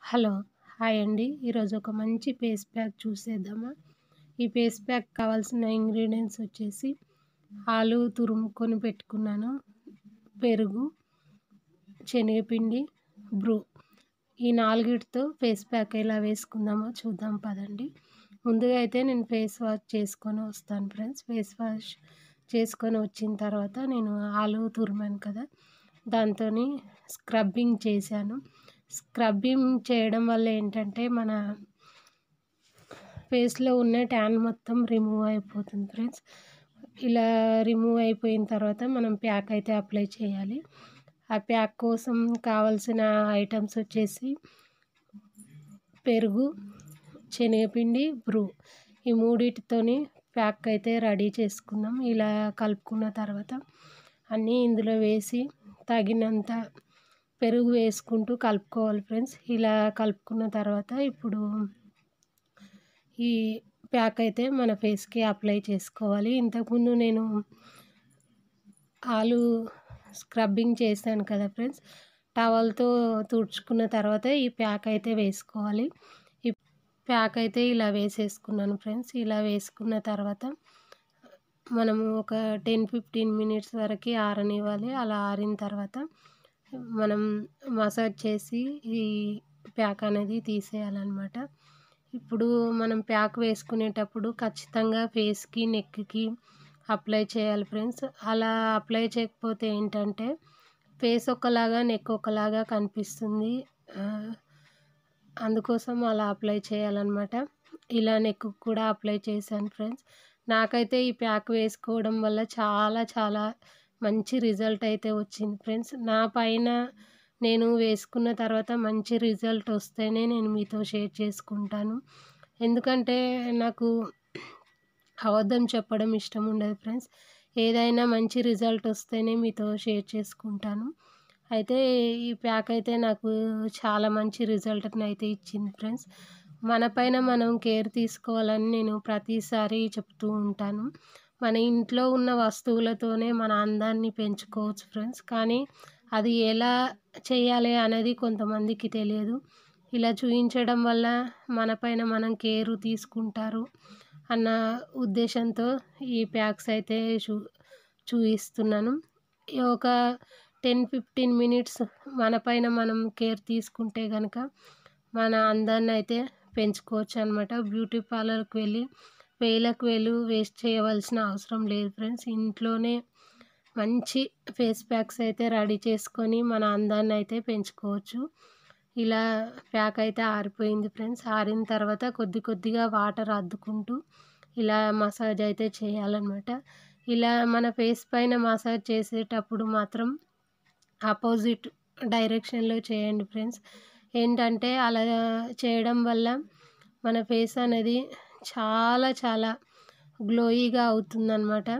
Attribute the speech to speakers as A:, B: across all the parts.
A: hello hi అండి ఈరోజు ఒక మంచి ఫేస్ ప్యాక్ చూసేద్దామా ఈ ఫేస్ ప్యాక్ కావాల్సిన ఇంగ్రీడియంట్స్ వచ్చేసి ఆలు తురుముకొని పెట్టుకున్నాను పెరుగు శనగపిండి బ్రూ ఈ నాలుగిటితో ఫేస్ ప్యాక్ ఎలా వేసుకుందామో చూద్దాం పదండి ముందుగా అయితే నేను ఫేస్ వాష్ చేసుకొని వస్తాను ఫ్రెండ్స్ ఫేస్ వాష్ చేసుకొని వచ్చిన తర్వాత నేను ఆలు తురిమాను కదా దాంతో స్క్రబ్బింగ్ చేశాను స్క్రబ్బింగ్ చేయడం వల్ల ఏంటంటే మన ఫేస్లో ఉన్న ట్యాన్ మొత్తం రిమూవ్ అయిపోతుంది ఫ్రెండ్స్ ఇలా రిమూవ్ అయిపోయిన తర్వాత మనం ప్యాక్ అయితే అప్లై చేయాలి ఆ ప్యాక్ కోసం కావాల్సిన ఐటమ్స్ వచ్చేసి పెరుగు శనగపిండి బ్రూ ఈ మూడిటితోని ప్యాక్ అయితే రెడీ చేసుకుందాం ఇలా కలుపుకున్న తర్వాత అన్నీ ఇందులో వేసి తగినంత పెరుగు వేసుకుంటూ కలుపుకోవాలి ఫ్రెండ్స్ ఇలా కలుపుకున్న తర్వాత ఇప్పుడు ఈ ప్యాక్ అయితే మన ఫేస్కి అప్లై చేసుకోవాలి ఇంతకుముందు నేను ఆలు స్క్రబ్బింగ్ చేశాను కదా ఫ్రెండ్స్ టవల్తో తుడుచుకున్న తర్వాత ఈ ప్యాక్ అయితే వేసుకోవాలి ఈ ప్యాక్ అయితే ఇలా వేసేసుకున్నాను ఫ్రెండ్స్ ఇలా వేసుకున్న తర్వాత మనము ఒక టెన్ ఫిఫ్టీన్ మినిట్స్ వరకు ఆరనివ్వాలి అలా ఆరిన తర్వాత మనం మసాజ్ చేసి ఈ ప్యాక్ అనేది తీసేయాలన్నమాట ఇప్పుడు మనం ప్యాక్ వేసుకునేటప్పుడు ఖచ్చితంగా ఫేస్కి నెక్కి అప్లై చేయాలి ఫ్రెండ్స్ అలా అప్లై చేయకపోతే ఏంటంటే ఫేస్ ఒకలాగా నెక్ ఒకలాగా కనిపిస్తుంది అందుకోసం అలా అప్లై చేయాలన్నమాట ఇలా నెక్ కూడా అప్లై చేశాను ఫ్రెండ్స్ నాకైతే ఈ ప్యాక్ వేసుకోవడం వల్ల చాలా చాలా మంచి రిజల్ట్ అయితే వచ్చింది ఫ్రెండ్స్ నా పైన నేను వేసుకున్న తర్వాత మంచి రిజల్ట్ వస్తేనే నేను మీతో షేర్ చేసుకుంటాను ఎందుకంటే నాకు అబద్ధం చెప్పడం ఇష్టం ఉండదు ఫ్రెండ్స్ ఏదైనా మంచి రిజల్ట్ వస్తేనే మీతో షేర్ చేసుకుంటాను అయితే ఈ ప్యాక్ అయితే నాకు చాలా మంచి రిజల్ట్ని అయితే ఇచ్చింది ఫ్రెండ్స్ మన పైన మనం కేర్ తీసుకోవాలని నేను ప్రతిసారి చెప్తూ ఉంటాను మన ఇంట్లో ఉన్న వస్తువులతోనే మన అందాన్ని పెంచుకోవచ్చు ఫ్రెండ్స్ కానీ అది ఎలా చేయాలి అనేది కొంతమందికి తెలియదు ఇలా చూపించడం వల్ల మన పైన మనం కేరు తీసుకుంటారు అన్న ఉద్దేశంతో ఈ ప్యాక్స్ అయితే చూ చూపిస్తున్నాను ఒక టెన్ ఫిఫ్టీన్ మినిట్స్ మన పైన మనం కేర్ తీసుకుంటే కనుక మన అందాన్ని అయితే పెంచుకోవచ్చు అనమాట బ్యూటీ పార్లర్కి వెళ్ళి వేలకు వేలు వేస్ట్ చేయవలసిన అవసరం లేదు ఫ్రెండ్స్ ఇంట్లోనే మంచి ఫేస్ ప్యాక్స్ అయితే రెడీ చేసుకొని మన అందాన్ని అయితే పెంచుకోవచ్చు ఇలా ప్యాక్ అయితే ఆరిపోయింది ఫ్రెండ్స్ ఆరిన తర్వాత కొద్ది కొద్దిగా వాటర్ అద్దుకుంటూ ఇలా మసాజ్ అయితే చేయాలన్నమాట ఇలా మన ఫేస్ పైన మసాజ్ చేసేటప్పుడు మాత్రం ఆపోజిట్ డైరెక్షన్లో చేయండి ఫ్రెండ్స్ ఏంటంటే అలా చేయడం వల్ల మన ఫేస్ అనేది చాలా చాలా గ్లోయిగా అవుతుందన్నమాట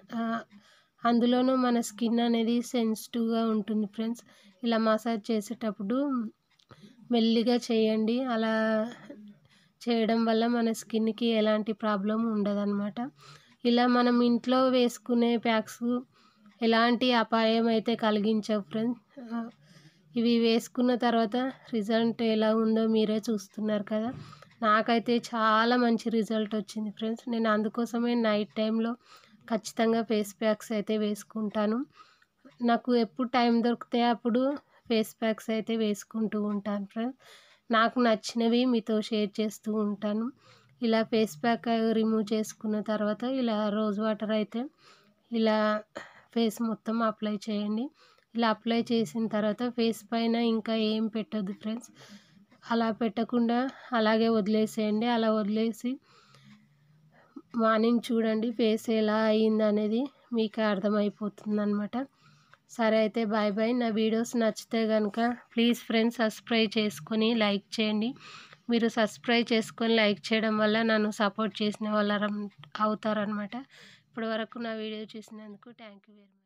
A: అందులోనూ మన స్కిన్ అనేది సెన్సిటివ్గా ఉంటుంది ఫ్రెండ్స్ ఇలా మసాజ్ చేసేటప్పుడు మెల్లిగా చేయండి అలా చేయడం వల్ల మన స్కిన్కి ఎలాంటి ప్రాబ్లం ఉండదన్నమాట ఇలా మనం ఇంట్లో వేసుకునే ప్యాక్స్ ఎలాంటి అపాయం అయితే కలిగించవు ఫ్రెండ్స్ ఇవి వేసుకున్న తర్వాత రిజల్ట్ ఎలా ఉందో మీరే చూస్తున్నారు కదా నాకైతే చాలా మంచి రిజల్ట్ వచ్చింది ఫ్రెండ్స్ నేను అందుకోసమే నైట్ టైంలో ఖచ్చితంగా ఫేస్ ప్యాక్స్ అయితే వేసుకుంటాను నాకు ఎప్పుడు టైం దొరికితే అప్పుడు ఫేస్ ప్యాక్స్ అయితే వేసుకుంటూ ఉంటాను ఫ్రెండ్స్ నాకు నచ్చినవి మీతో షేర్ చేస్తూ ఉంటాను ఇలా ఫేస్ ప్యాక్ రిమూవ్ చేసుకున్న తర్వాత ఇలా రోజ్ వాటర్ అయితే ఇలా ఫేస్ మొత్తం అప్లై చేయండి ఇలా అప్లై చేసిన తర్వాత ఫేస్ పైన ఇంకా ఏం పెట్టద్దు ఫ్రెండ్స్ అలా పెట్టకుండా అలాగే వదిలేసేయండి అలా వదిలేసి మార్నింగ్ చూడండి ఫేస్ ఎలా అయింది అనేది మీకు అర్థమైపోతుంది అనమాట సరే అయితే బాయ్ బాయ్ నా వీడియోస్ నచ్చితే కనుక ప్లీజ్ ఫ్రెండ్స్ సబ్స్క్రైబ్ చేసుకొని లైక్ చేయండి మీరు సబ్స్క్రైబ్ చేసుకొని లైక్ చేయడం వల్ల నన్ను సపోర్ట్ చేసిన వాళ్ళ అవుతారనమాట ఇప్పటి వరకు నా వీడియో చూసినందుకు థ్యాంక్ యూ వెరీ మచ్